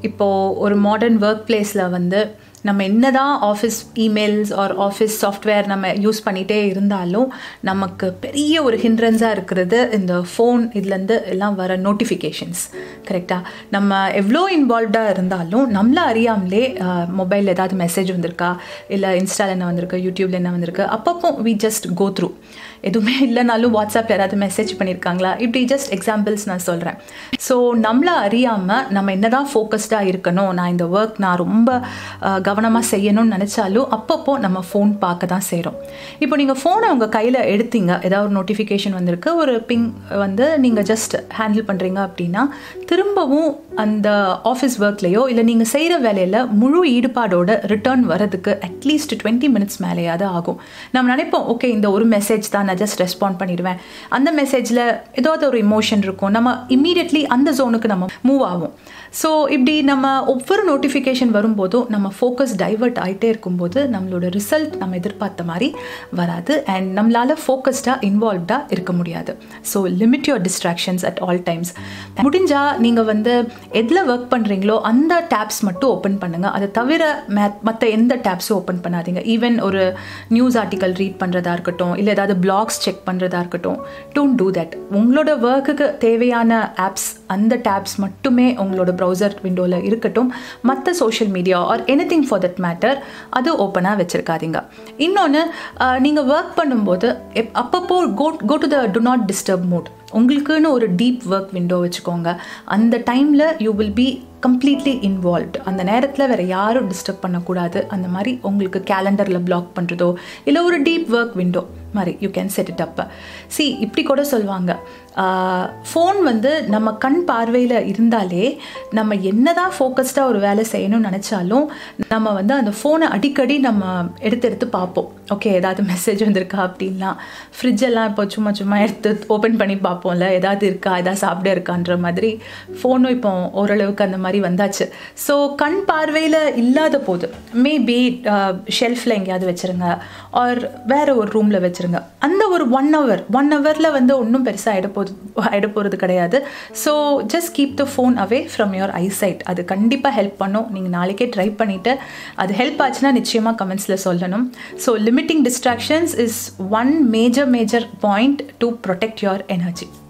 இப்போது ஒரு modern work பிளேஸில் வந்து நம்ம என்னதான் office emails or office software நம்ம யூஸ் பண்ணிகிட்டே இருந்தாலும் நமக்கு பெரிய ஒரு ஹிண்ட்ரன்ஸாக இருக்கிறது இந்த ஃபோன் இதுலேருந்து எல்லாம் வர நோட்டிஃபிகேஷன்ஸ் கரெக்டாக நம்ம எவ்வளோ இன்வால்வ்டாக இருந்தாலும் நம்மள அறியாமலே மொபைலில் ஏதாவது மெசேஜ் வந்திருக்கா இல்லை இன்ஸ்டாவில் என்ன வந்திருக்கு யூடியூப்ல என்ன வந்திருக்கு அப்பப்போ வி ஜஸ்ட் கோ த்ரூ எதுவுமே இல்லைனாலும் வாட்ஸ்அப்பில் யாராவது மெசேஜ் பண்ணியிருக்காங்களா இப்படி ஜஸ்ட் எக்ஸாம்பிள்ஸ் நான் சொல்கிறேன் ஸோ நம்மளை அறியாமல் நம்ம என்னதான் ஃபோக்கஸ்டாக இருக்கணும் நான் இந்த ஒர்க் நான் ரொம்ப கவனமாக செய்யணும்னு நினச்சாலும் அப்பப்போ நம்ம ஃபோன் பார்க்க தான் செய்கிறோம் இப்போ நீங்கள் ஃபோனை உங்கள் கையில் எடுத்தீங்க ஏதாவது ஒரு நோட்டிஃபிகேஷன் வந்திருக்கு ஒரு பிங் வந்து நீங்கள் ஜஸ்ட் ஹேண்டில் பண்ணுறீங்க அப்படின்னா திரும்பவும் அந்த ஆஃபீஸ் ஒர்க்லேயோ இல்லை நீங்கள் செய்கிற வேலையில் முழு ஈடுபாடோட ரிட்டர்ன் வரதுக்கு அட்லீஸ்ட் டுவெண்ட்டி மினிட்ஸ் மேலேயாவது ஆகும் நம்ம நினைப்போம் ஓகே இந்த ஒரு மெசேஜ் தான் நான் ஜஸ்ட் ரெஸ்பாண்ட் பண்ணிடுவேன் அந்த மெசேஜில் ஏதாவது ஒரு இமோஷன் இருக்கும் நம்ம இம்மீடியட்லி அந்த ஜோனுக்கு நம்ம மூவ் ஆகும் ஸோ இப்படி நம்ம ஒவ்வொரு நோட்டிஃபிகேஷன் வரும்போதும் நம்ம ஃபோக்கஸ் டைவர்ட் ஆகிட்டே இருக்கும்போது நம்மளோட ரிசல்ட் நம்ம எதிர்பார்த்த மாதிரி வராது அண்ட் நம்மளால் ஃபோக்கஸ்டாக இன்வால்வ்டாக இருக்க முடியாது so limit your distractions at all times முடிஞ்சால் நீங்கள் வந்து எதில் ஒர்க் பண்ணுறீங்களோ அந்த டேப்ஸ் மட்டும் ஓப்பன் பண்ணுங்கள் அதை தவிர மற்ற எந்த டேப்ஸும் ஓப்பன் பண்ணாதீங்க ஈவன் ஒரு நியூஸ் ஆர்டிக்கல் ரீட் பண்ணுறதா இருக்கட்டும் இல்லை ஏதாவது பிளாக்ஸ் செக் பண்ணுறதா இருக்கட்டும் டோன்ட் டூ தட் உங்களோட ஒர்க்குக்கு தேவையான ஆப்ஸ் அந்த டேப்ஸ் மட்டுமே உங்களோட ப்ரௌசர் விண்டோவில் இருக்கட்டும் மற்ற social media or anything for that matter அது ஓப்பனாக வச்சுருக்காதீங்க இன்னொன்று நீங்கள் ஒர்க் பண்ணும்போது எப் அப்பப்போ go go to the do not disturb mode உங்களுக்குன்னு ஒரு டீப் ஒர்க் விண்டோ வச்சுக்கோங்க அந்த டைமில் you will be completely involved அந்த நேரத்தில் வேறு யாரும் டிஸ்டர்ப் பண்ணக்கூடாது அந்த மாதிரி உங்களுக்கு கேலண்டரில் பிளாக் பண்ணுறதோ இல்லை ஒரு டீப் ஒர்க் விண்டோ மாதிரி you can set it up சி இப்படி கூட சொல்லுவாங்க ஃபோன் வந்து நம்ம கண் பார்வையில் இருந்தாலே நம்ம என்னதான் ஃபோக்கஸ்டாக ஒரு வேலை செய்யணும்னு நினச்சாலும் நம்ம வந்து அந்த ஃபோனை அடிக்கடி நம்ம எடுத்து எடுத்து பார்ப்போம் ஓகே ஏதாவது மெசேஜ் வந்திருக்கா அப்படின்லாம் ஃப்ரிட்ஜெல்லாம் இப்போ சும்மா சும்மா எடுத்து ஓப்பன் பண்ணி பார்ப்போம்ல ஏதாவது இருக்கா ஏதாவது சாப்பிட இருக்கான்ற மாதிரி ஃபோனும் இப்போ ஓரளவுக்கு அந்த மாதிரி வந்தாச்சு ஸோ கண் பார்வையில் இல்லாத போது மேபி ஷெல்ஃபில் எங்கேயாவது வச்சுருங்க ஆர் வேறு ஒரு ரூமில் வச்சுருங்க அந்த ஒரு ஒன் ஹவர் ஒன் ஹவரில் வந்து ஒன்றும் பெருசாக ஆகிட போகுது ஆகிட போகிறது கிடையாது so just keep the phone away from your eyesight அது கண்டிப்பாக ஹெல்ப் பண்ணும் நீங்கள் நாளைக்கே ட்ரை பண்ணிவிட்டு அது ஹெல்ப் ஆச்சுன்னா நிச்சயமாக கமெண்ட்ஸில் சொல்லணும் so limiting distractions is one major major point to protect your energy